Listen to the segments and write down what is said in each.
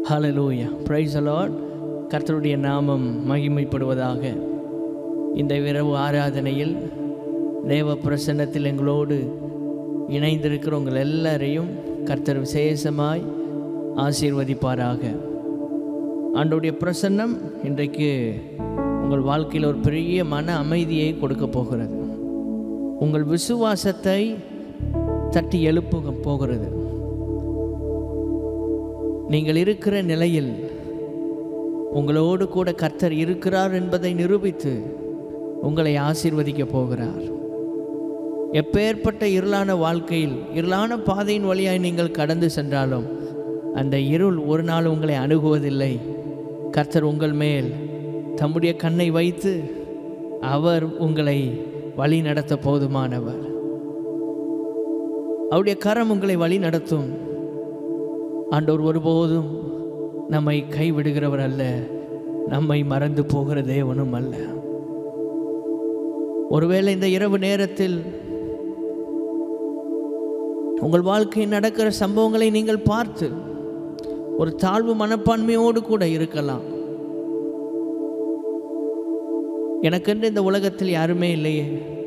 Hallelujah praise the lord கர்த்தருடைய நாமம் மகிமைப்படுவதாக இந்த இரவு ஆராதனையில் தேவ பிரசன்னத்தில் எங்களோடு இணைந்திருக்கிற உங்கள் எல்லாரையும் கர்த்தர் விசேஷமாய் ஆசீர்வதிப்பாராக ஆண்டோடைய பிரசன்னம் இன்றைக்கு உங்கள் வாழ்க்கையில் ஒரு பெரிய மன அமைதியை கொடுக்க போகிறது உங்கள் விசுவாசத்தை தட்டி எழுப்ப போகிறது நீங்கள் இருக்கிற நிலையில் உங்களோடு கூட கர்த்தர் இருக்கிறார் என்பதை நிரூபித்து உங்களை ஆசீர்வதிக்க போகிறார் எப்பேற்பட்ட இருளான வாழ்க்கையில் இருளான பாதையின் வழியாய் நீங்கள் கடந்து சென்றாலும் அந்த இருள் ஒரு நாள் உங்களை அணுகுவதில்லை கர்த்தர் உங்கள் மேல் தம்முடைய கண்ணை வைத்து அவர் உங்களை வழி நடத்த போதுமானவர் அவருடைய கரம் உங்களை வழி நடத்தும் ஆண்டவர் ஒருபோதும் நம்மை கைவிடுகிறவர் அல்ல நம்மை மறந்து போகிற தேவனும் அல்ல ஒருவேளை இந்த இரவு நேரத்தில் உங்கள் வாழ்க்கையில் நடக்கிற சம்பவங்களை நீங்கள் பார்த்து ஒரு தாழ்வு மனப்பான்மையோடு கூட இருக்கலாம் எனக்கென்று இந்த உலகத்தில் யாருமே இல்லையே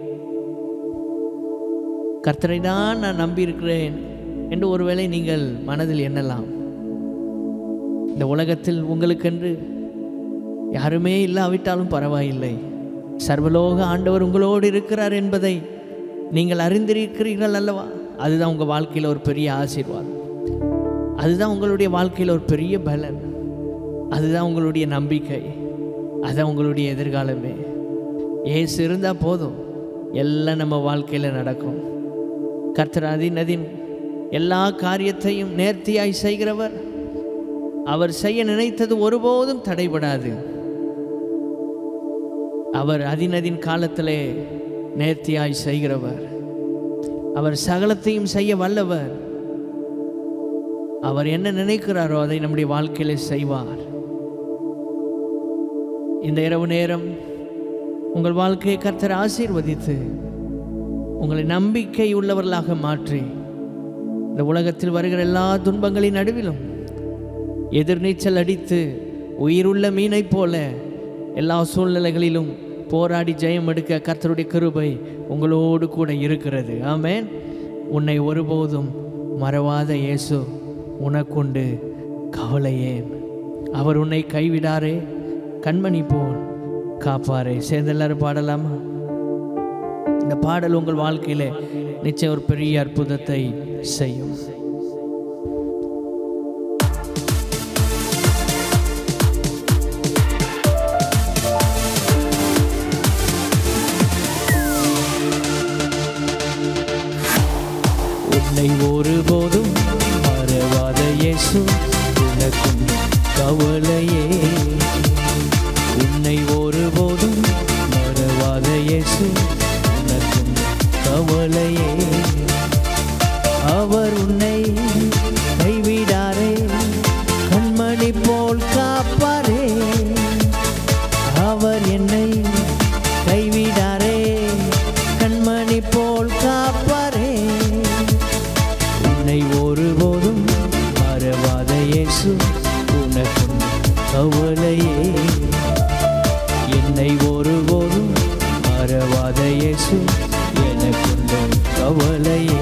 கர்த்தரை தான் நான் நம்பியிருக்கிறேன் என்று ஒருவேளை நீங்கள் மனதில் எண்ணலாம் இந்த உலகத்தில் உங்களுக்கென்று யாருமே இல்லாவிட்டாலும் பரவாயில்லை சர்வலோக ஆண்டவர் உங்களோடு இருக்கிறார் என்பதை நீங்கள் அறிந்திருக்கிறீர்கள் அல்லவா அதுதான் உங்கள் வாழ்க்கையில் ஒரு பெரிய ஆசீர்வாதம் அதுதான் உங்களுடைய வாழ்க்கையில் ஒரு பெரிய பலன் அதுதான் உங்களுடைய நம்பிக்கை அதுதான் உங்களுடைய எதிர்காலமே ஏசு இருந்தால் போதும் எல்லாம் நம்ம வாழ்க்கையில் நடக்கும் கர்த்தர் அதின் அதின் எல்லா காரியத்தையும் நேர்த்தியாய் செய்கிறவர் அவர் செய்ய நினைத்தது ஒருபோதும் தடைபடாது அவர் அதினதின் காலத்திலே நேர்த்தியாய் செய்கிறவர் அவர் சகலத்தையும் செய்ய வல்லவர் அவர் என்ன நினைக்கிறாரோ அதை நம்முடைய வாழ்க்கையிலே செய்வார் இந்த இரவு நேரம் உங்கள் வாழ்க்கையை கர்த்தர் ஆசீர்வதித்து உங்களை நம்பிக்கை உள்ளவர்களாக மாற்றி இந்த உலகத்தில் வருகிற எல்லா துன்பங்களின் நடுவிலும் எதிர்நீச்சல் அடித்து உயிருள்ள மீனைப் போல எல்லா சூழ்நிலைகளிலும் போராடி ஜெயம் எடுக்க கர்த்தருடைய கிருபை உங்களோடு கூட இருக்கிறது ஆமேன் உன்னை ஒருபோதும் மறவாத இயேசு உனக்குண்டு கவலையேன் அவர் உன்னை கைவிடாரே கண்மணி போல் காப்பாரே சேர்ந்து எல்லாரும் பாடலாமா இந்த பாடல் உங்கள் வாழ்க்கையில நிச்சயம் ஒரு பெரிய அற்புதத்தை செய்யும் உன்னை ஒருபோதும் மறவாத இயேசு உனக்கும் கவலையே உன்னை ஒருபோதும் மறவாத இயேசு உனக்கும் கவலையே அவர் உன்னை கைவிடாரே கண்மணி போல் காப்பாரே அவர் என்னை கைவிடாரே கண்மணி போல் காப்பாரே உன்னை ஒருபோதும் மறவாத இயேசு உனக்கும் கவலையே என்னை ஒருபோதும் மறவாத இயேசு எனக்குள்ள கவலையே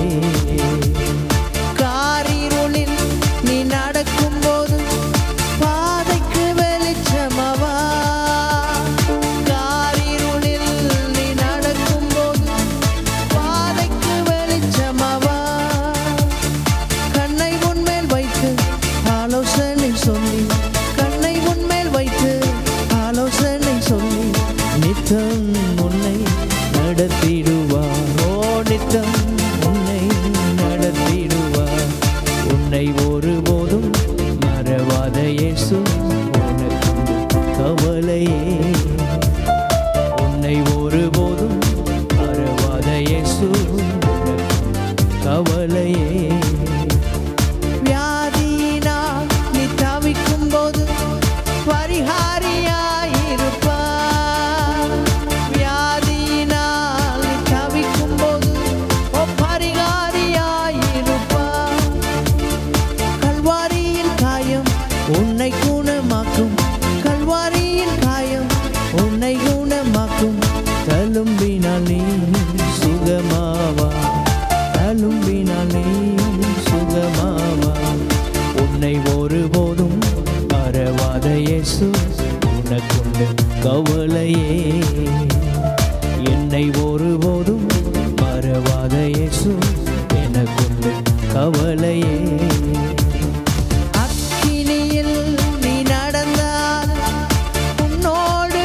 காரிருளில் நீ நடக்கும்போது பாதைக்கு வெளிச்சமவா காரிருளில் நீ நடக்கும்போது பாதைக்கு வெளிச்சமவா கண்ணை உன்மேல் வைத்து ஆலோசனை சொல்லி கண்ணை உன்மேல் வைத்து ஆலோசனை சொல்லி நித்தம் உன்னை நடத்திடுவார் ஓ நித்தம் உன்னை நடத்திடுவார் உன்னை ஒருபோதும் மறவாத இயேசு உனக்கு கவலையே உன்னை ஒருபோதும் மறவாத இயேசு உனக்கு கவலையே வியாதியினால் நீ தவிக்கும் போது பரிகாரியாயிருப்பார் வியாதியினால் நீ தவிக்கும் போது ஓ பரிகாரியாயிருப்பார் கல்வாரியின் காயம் உன் கவலையே என்னை ஒருபோதும் மறவாத இயேசு எனக்குண்டு கவலையே அக்கினியில் நீ நடந்தால் உன்னோடு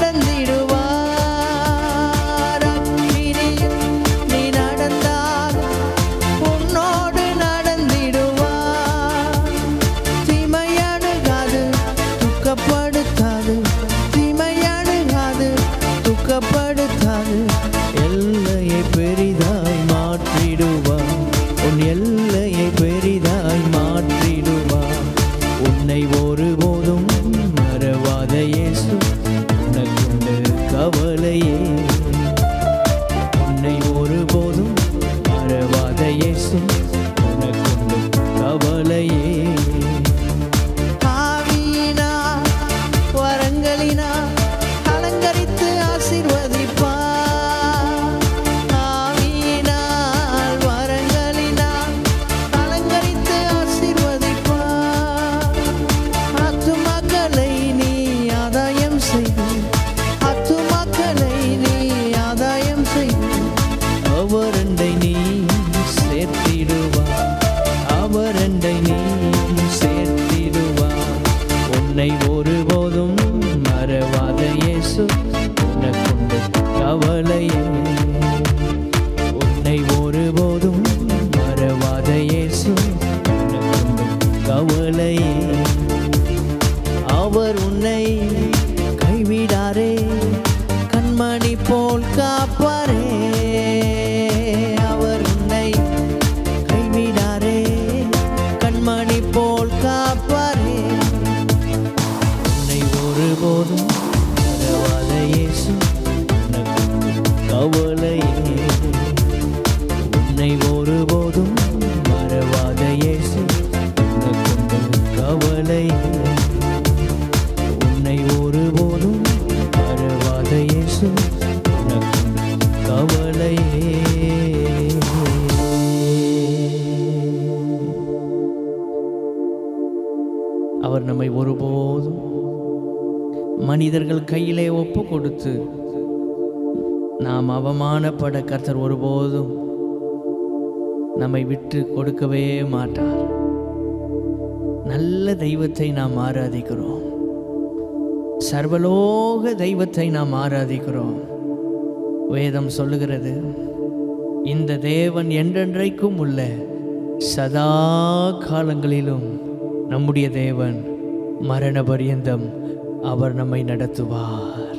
நடந்திடுவார் அக்கினியில் நீ நடந்தால் உன்னோடு நடந்திடுவார் தீமையணுகாது துக்கப்படுத்தாது தீமையணுகாது துக்கப்படுத்தாது எல்லையை பெரிதாய் மாற்றிடுவார் உன் எல்லையை பெரிதாய் மாற்றிடுவார் உன்னை ஒருபோதும் மறவாத இயேசு உனக்குண்டு கவலையே உன்னை ஒருபோதும் மறவாத இயேசு உனக்குண்டு கவலையே ஆவியினா வரங்களினா அலங்கரித்து ஆசீர்வதிப்பார் ஆவியினால் வரங்களினால் அலங்கரித்து ஆசீர்வதிப்பார் ஆத்துமாக்களை நீ ஆதாயம் செய்து ஆத்துமாக்களை நீ ஆதாயம் செய்து அவரண்டை நீ சேர்த்திடுவார் அவரண்டை நீ சேர்த்திடுவார் உன்னை ஒருபோதும் மறவாத இயேசு உனக்குண்டு கவலையே உன்னை ஒருபோதும் மறவாத இயேசு உனக்குண்டு கவலையே அவர் உன்னை கைவிடாரே கண்மணி போல் காப்பாரே அவர் உன்னை கைவிடாரே கண்மணி போல் காப்பாரே உன்னை ஒருபோதும் மறவாத இயேசு உனக்கு கவலையே உன்னை ஒருபோதும் மறவாத இயேசு உனக்கு கவலையே உன்னை ஒருபோதும் மறவாத இயேசு உனக்கு கவலையே அவர் நம்மை ஒருபோதும் மனிதர்கள் கையிலே ஒப்பு கொடுத்து நாம் அவமானப்பட கர்த்தர் ஒருபோதும் நம்மை விட்டு கொடுக்கவே மாட்டார் நல்ல தெய்வத்தை நாம் ஆராதிக்கிறோம் சர்வலோக தெய்வத்தை நாம் ஆராதிக்கிறோம் வேதம் சொல்லுகிறது இந்த தேவன் என்றென்றைக்கும் உள்ள சதா காலங்களிலும் நம்முடைய தேவன் மரண பரியந்தம் அவர் நம்மை நடத்துவார்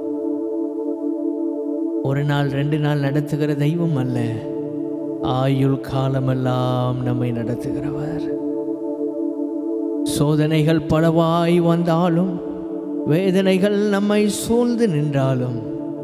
ஒரு நாள் ரெண்டு நாள் நடத்துகிற தெய்வம் அல்ல ஆயுள் காலமெல்லாம் நம்மை நடத்துகிறவர் சோதனைகள் பலவாய் வந்தாலும் வேதனைகள் நம்மை சூழ்ந்து நின்றாலும்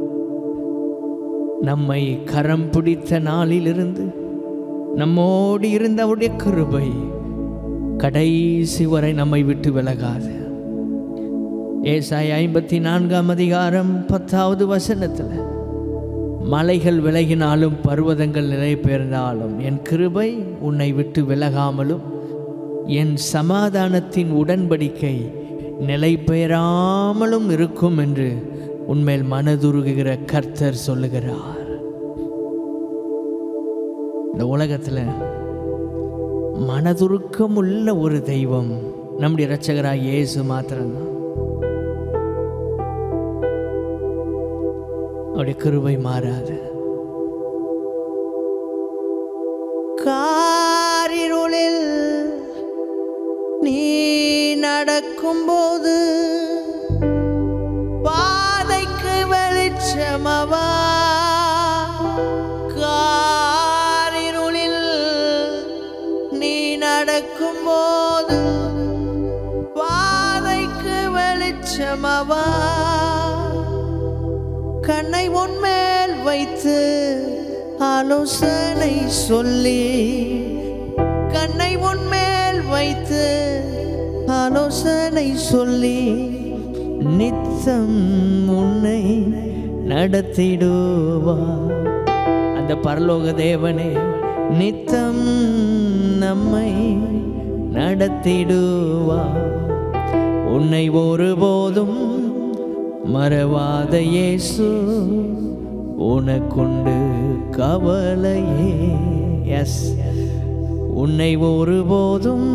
நம்மை கரம் பிடித்த நாளிலிருந்து நம்மோடு இருந்த அவருடைய கிருபை கடைசி வரை நம்மை விட்டு விலகாது ஏசாய் ஐம்பத்தி நான்காம் அதிகாரம் பத்தாவது வசனத்தில் மலைகள் விலகினாலும் பர்வதங்கள் நிலை பெயர்ந்தாலும் என் கிருபை உன்னை விட்டு விலகாமலும் என் சமாதானத்தின் உடன்படிக்கை நிலை பெயராமலும் இருக்கும் என்று உன்மேல் மனதுருகுகிற கர்த்தர் சொல்லுகிறார் இந்த உலகத்தில் மனதுருக்கம் உள்ள ஒரு தெய்வம் நம்முடைய இரட்சகராய் இயேசு மாத்திரம்தான் அவருடைய கிருபை மாறாது காரிருளில் நீ நடக்கும்போது பாதைக்கு வெளிச்சமவா காரிருளில் நீ நடக்கும்போது பாதைக்கு வெளிச்சமவா கண்ணை உன்மேல் வைத்து ஆலோசனை சொல்லி கண்ணை உன்மேல் வைத்து ஆலோசனை சொல்லி நித்தம் உன்னை நடத்திடுவா அந்த பரலோக தேவனே நித்தம் நம்மை நடத்திடுவா உன்னை ஒருபோதும் மறவாத இயேசு உனக்குண்டு கவலையே எஸ் உன்னை ஒருபோதும்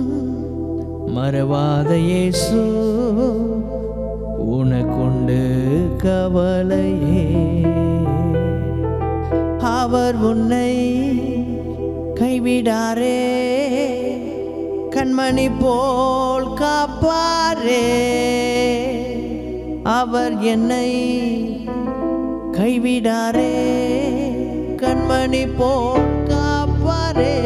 மறவாத இயேசு உனக்குண்டு கவலையே அவர் உன்னை கைவிடாரே கண்மணி போல் காப்பாரே அவர் என்னை கைவிடாரே கண்மணி போல் காப்பாரே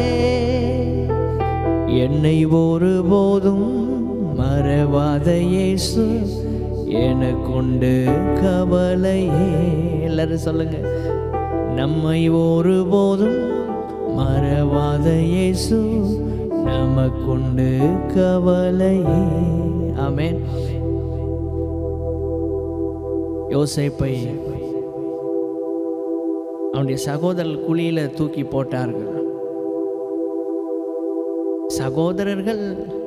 என்னை ஒருபோதும் மறவாத இயேசு எனக்குண்டு கவலையே எல்லாரும் சொல்லுங்க நம்மை ஒருபோதும் மறவாத இயேசு நமக்குண்டு கவலையே ஆமென் யோசேப்பை அவனுடைய சகோதரர் குழியில தூக்கி போட்டார்கள் சகோதரர்கள்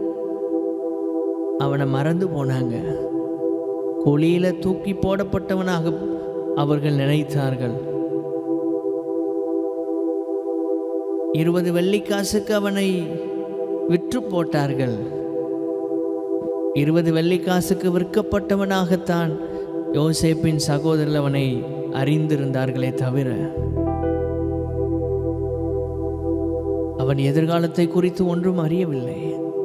அவனை மறந்து போனாங்க குழியில தூக்கி போடப்பட்டவனாக அவர்கள் நினைத்தார்கள் இருபது வெள்ளிக்காசுக்கு அவனை விற்று போட்டார்கள் இருபது வெள்ளிக்காசுக்கு விற்கப்பட்டவனாகத்தான் யோசேப்பின் சகோதரர் அவனை அறிந்திருந்தார்களே தவிர அவன் எதிர்காலத்தை குறித்து ஒன்றும் அறியவில்லை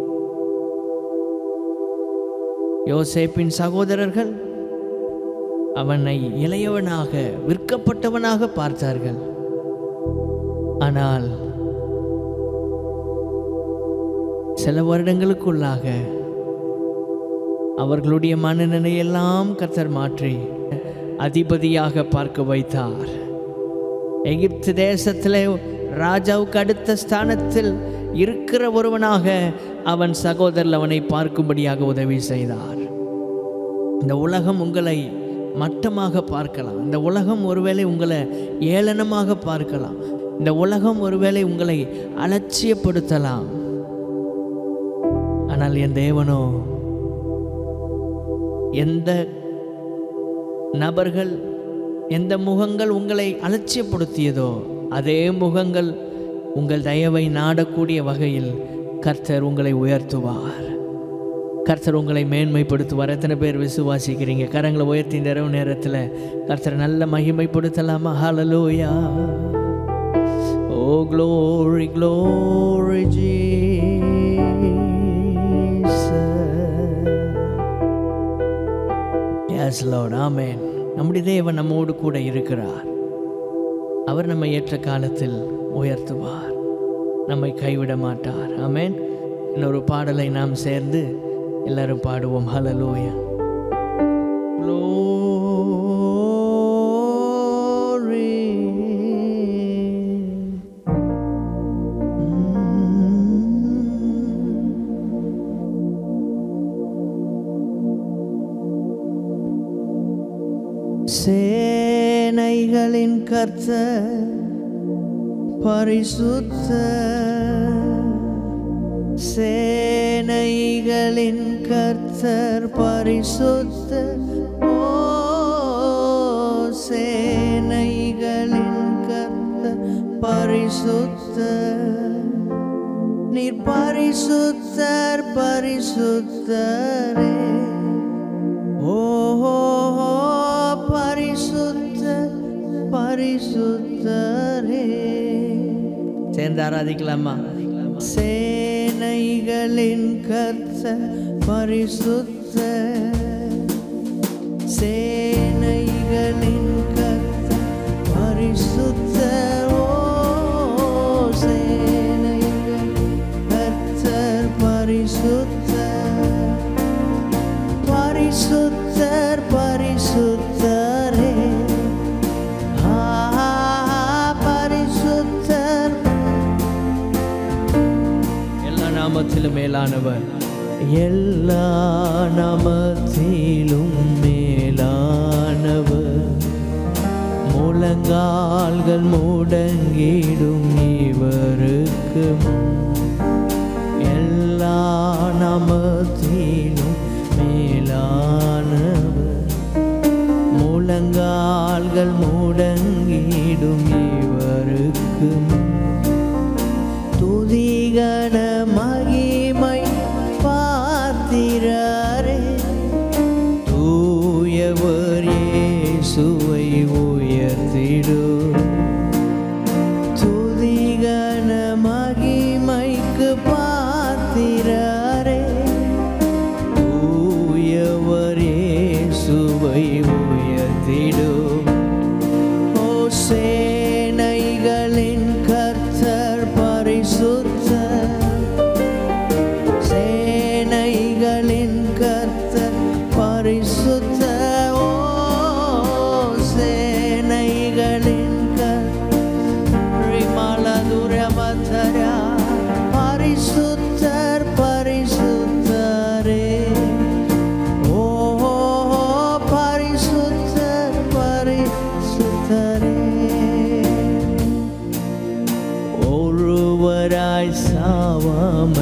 யோசேப்பின் சகோதரர்கள் அவனை இளையவனாக விற்கப்பட்டவனாக பார்த்தார்கள் ஆனால் சில வருடங்களுக்குள்ளாக அவர்களுடைய மனநிலையெல்லாம் கத்தர் மாற்றி அதிபதியாக பார்க்க வைத்தார் எகிப்து தேசத்திலே ராஜாவுக்கு அடுத்த ஸ்தானத்தில் இருக்கிற ஒருவனாக அவன் சகோதரர் அவனை பார்க்கும்படியாக உதவி செய்தார் இந்த உலகம் உங்களை மட்டமாக பார்க்கலாம் இந்த உலகம் ஒருவேளை உங்களை ஏளனமாக பார்க்கலாம் இந்த உலகம் ஒருவேளை உங்களை அலட்சியப்படுத்தலாம் ஆனால் என் தேவனோ எந்த நபர்கள் எந்த முகங்கள் உங்களை அலட்சியப்படுத்தியதோ அதே முகங்கள் உங்கள் தயவை நாடக்கூடிய வகையில் கர்த்தர் உங்களை உயர்த்துவார் கர்த்தர் உங்களை மேன்மைப்படுத்துவார் எத்தனை பேர் விசுவாசிக்கிறீங்க கரங்களை உயர்த்தி இந்த இரவு நேரத்தில் கர்த்தர் நல்ல மகிமைப்படுத்தலாமா ஹalleluya oh glory glory Jesus yes Lord ஆமென் நம்முடைய தேவன் நம்மோடு கூட இருக்கிறார் அவர் நம்மை ஏற்ற காலத்தில் உயர்த்துவார் நம்மை கைவிட மாட்டார் ஆமென் இன்னொரு பாடலை நாம் சேர்ந்து எல்லாரும் பாடுவோம் ஹalleluya Glory. சேனைகளின் கர்த்தர் பரிசுத்த சேனைகளின் கர்த்தர் பரிசுத்த ஓ சேனைகளின் கர்த்தர் பரிசுத்த நீர் பரிசுத்தர் பரிசுத்தரே ஓஹோ பரிசுத்த பரிசுத்தரே சேர்ந்து ஆராதிக்கலாமா சேனைகளின் கர்த்த பரிசுத்த சேனைகளின் கர்த்த பரிசுத்த ஓ சேனைகள் கர்த்தர் பரிசுத்த பரிசுத்தர் பரிசுத்தரே ஆ, பரிசுத்தர் எல்லா நாமத்திலும் மேலானவர் எல்லா நாமத்திலும் மேலானவர் முழங்கால்கள் முடங்கிடும் இவருக்கு முன். எல்லா நாமத்திலும் மேலானவர்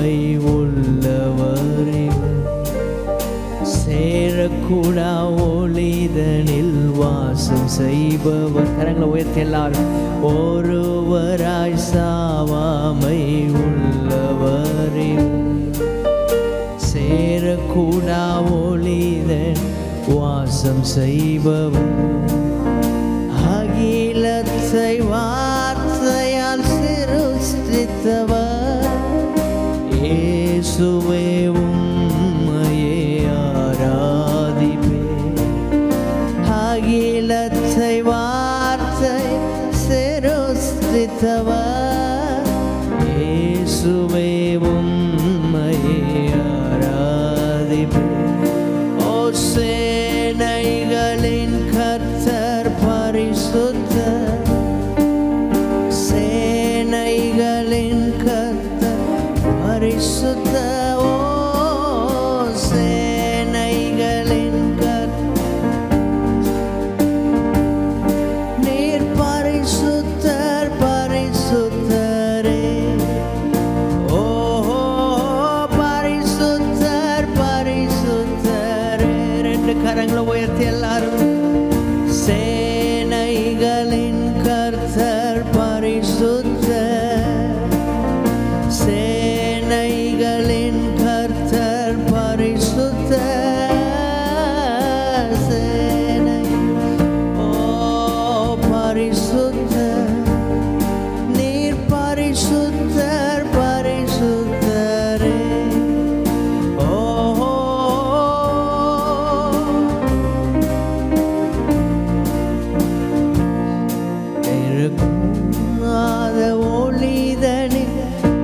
உள்ளவரே சேரக்கூடா ஒளிதனில் வாசம் செய்பவர் கரங்களை உயர்த்தி எல்லாரும் ஒருவராய் சாவாமை உள்ளவரே சேரக்கூடா ஒளிதன் வாசம் செய்பவர் அகிலத்தை வார்த்தையால் சிருஷ்டித்தவர் இயேசுவே உம்மையே ஆராதிப்பே அகிலத்தை வார்த்தை சிருஷ்டித்தவர் இயேசுவே உம்மையே ஆராதிப்பே ஓ சேனைகளின் கர்த்தர் பரிசுத்தர் சேனைகளின் கர்த்தர் பரிசுத்த ஓ சேனைகளின் கர்த்தர் நீர் பரிசுத்தர் பரிசுத்தரே ஓ பரிசுத்தர் பரிசுத்தரே ரெண்டு கரங்களை உயர்த்தி எல்லாரும் சேனைகளின் கர்த்தர் பரிசுத்தர் சேனைகளின் கர்த்தர் பரிசுத்தர் சேனை ஓ பரிசுத்தர் நீர் பரிசுத்தர் பரிசுத்தரே ஓ இருக்குமாத ஒளிதனில்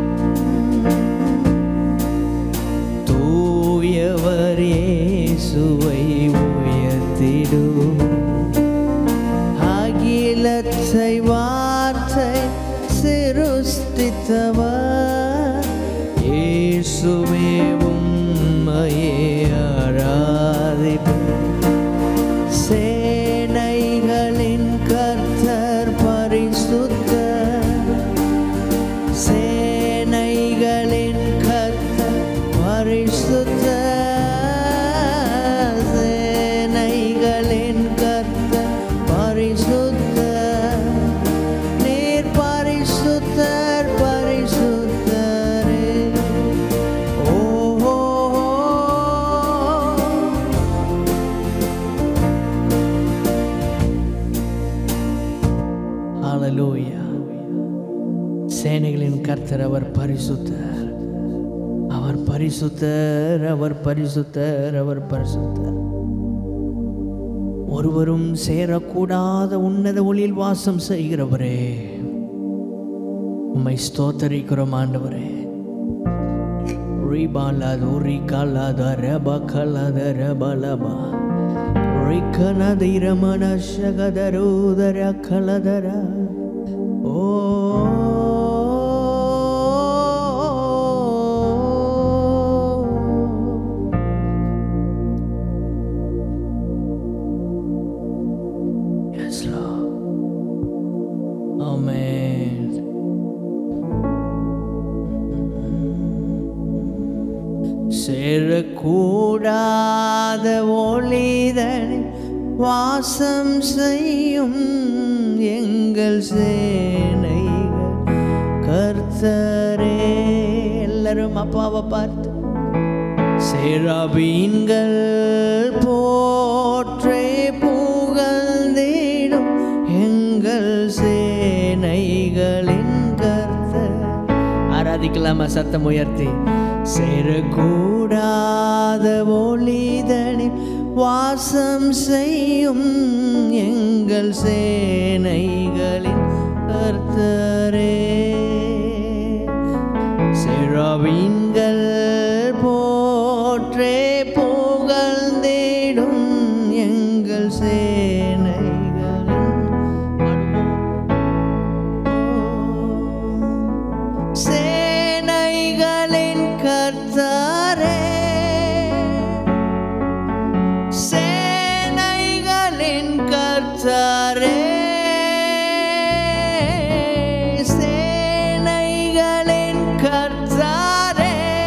தூயவர் இயேசுவை உயர்த்திடும் அகிலத்தை வார்த்தை சிருஷ்டித்தவர் இயேசுவே உம்மையே ஆராதிப்பேன் சேனைகளின் கர்த்தர் பரிசுத்தர் சேனைகளின் கர்த்தர் பரிசுத்தர் சேனைகளின் கர்த்தர் பரிசுத்தர் நீர் பரிசுத்தர் பரிசுத்தரே ஓ ஹalleluya சேனைகளின் கர்த்தர் அவர் பரிசுத்தர் அவர் பரிசுத்தர் அவர் பரிசுத்தர் அவர் பரிசுத்தர் ஒருவரும் சேரக்கூடாத உன்னத ஒளியில் வாசம் செய்கிறவரே உம்மை ஸ்தோத்தரிக்கிறோம் ஆண்டவரே ரிபாலாது ரிகாலாத ரபகலாத ரபலபா ரிகனதிர மனசகதரோதர கலதர ஓ Yes, Lord. Amen. சேரக்கூடாத ஒளிதனில் வாசம் செய்யும் எங்கள் சேனைகள் கர்த்தரே எல்லாரும் அப்பாவை பார்த்து சேராபீன்கள் போற்றே புகழ்ந்திடும் எங்கள் சேனைகளின் கர்த்தர் ஆராதிக்கலாமா சத்தம் உயர்த்தி சேரக்கூடாத ஒளிதனில் வாசம் செய்யும் எங்கள் சேனைகளின் கர்த்தரே செராவின்கள் போற்றே புகழ்ந்திடும் எங்கள் சேனைகளின் சேனைகளின் கர்த்தரே சேனைகளின் கர்த்தரே சேனைகளின் கர்த்தரே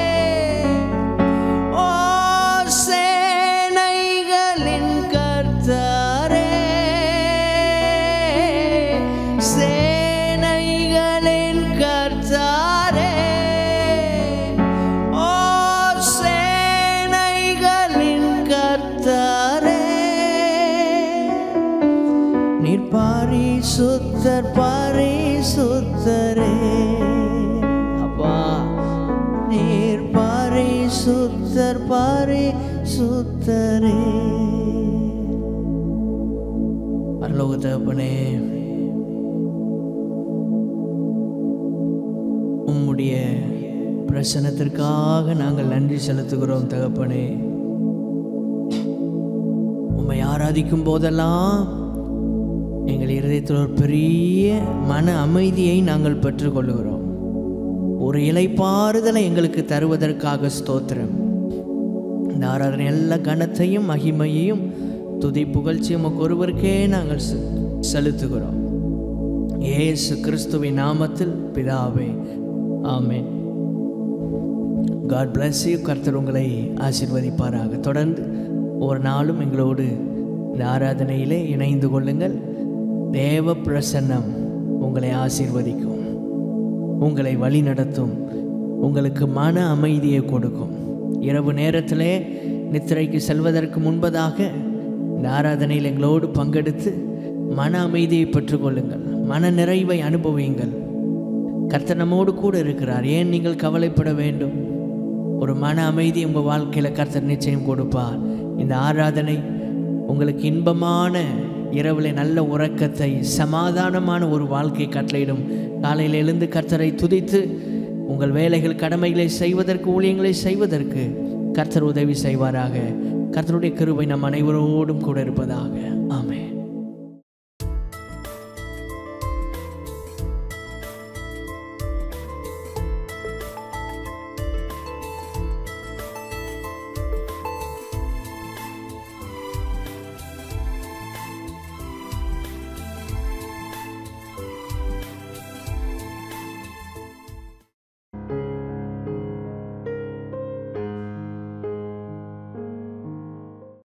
பரிசுத்தர் பரிசுத்தரே அப்பா நீர் பரிசுத்தர் பரிசுத்தரே பரலோக தகப்பனே உம்முடைய பிரசனத்திற்காக நாங்கள் நன்றி செலுத்துகிறோம் தகப்பனே உம்மை ஆராதிக்கும் போதெல்லாம் எங்கள் இருதயத்தில் ஒரு பெரிய மன அமைதியை நாங்கள் பெற்றுக்கொள்கிறோம் ஒரு இலைப்பாறுதலை எங்களுக்கு தருவதற்காக ஸ்தோத்திரம் இந்த ஆராதனை எல்லா கனத்தையும் மகிமையையும் துதி புகழ்ச்சியும் உமக்கு ஒருவருக்கே நாங்கள் செ- செலுத்துகிறோம் இயேசு கிறிஸ்துவின் நாமத்தில் பிதாவே ஆமென் காட் bless you கர்த்தர் உங்களை ஆசீர்வதிப்பாராக தொடர்ந்து ஒரு நாளும் எங்களோடு இந்த ஆராதனையிலே இணைந்து கொள்ளுங்கள் தேவ பிரசன்னம் உங்களை ஆசீர்வதிக்கும் உங்களை வழி நடத்தும் உங்களுக்கு மன அமைதியை கொடுக்கும் இரவு நேரத்திலே நித்திரைக்கு செல்வதற்கு முன்பதாக இந்த ஆராதனையில் எங்களோடு பங்கெடுத்து மன அமைதியை பெற்றுக்கொள்ளுங்கள் மன நிறைவை அனுபவியுங்கள் கர்த்தர் நம்மோடு கூட இருக்கிறார் ஏன் நீங்கள் கவலைப்பட வேண்டும் ஒரு மன அமைதி உங்கள் வாழ்க்கையில் கர்த்தர் நிச்சயம் கொடுப்பார் இந்த ஆராதனை உங்களுக்கு இன்பமான இரவில் நல்ல உறக்கத்தை சமாதானமான ஒரு வாழ்க்கை கட்டளையிடும் காலையில் எழுந்து கர்த்தரை துதித்து உங்கள் வேலைகள் கடமைகளை செய்வதற்கு ஊழியங்களை செய்வதற்கு கர்த்தர் உதவி செய்வாராக கர்த்தருடைய கிருபை நம் அனைவரோடும் கூட இருப்பதாக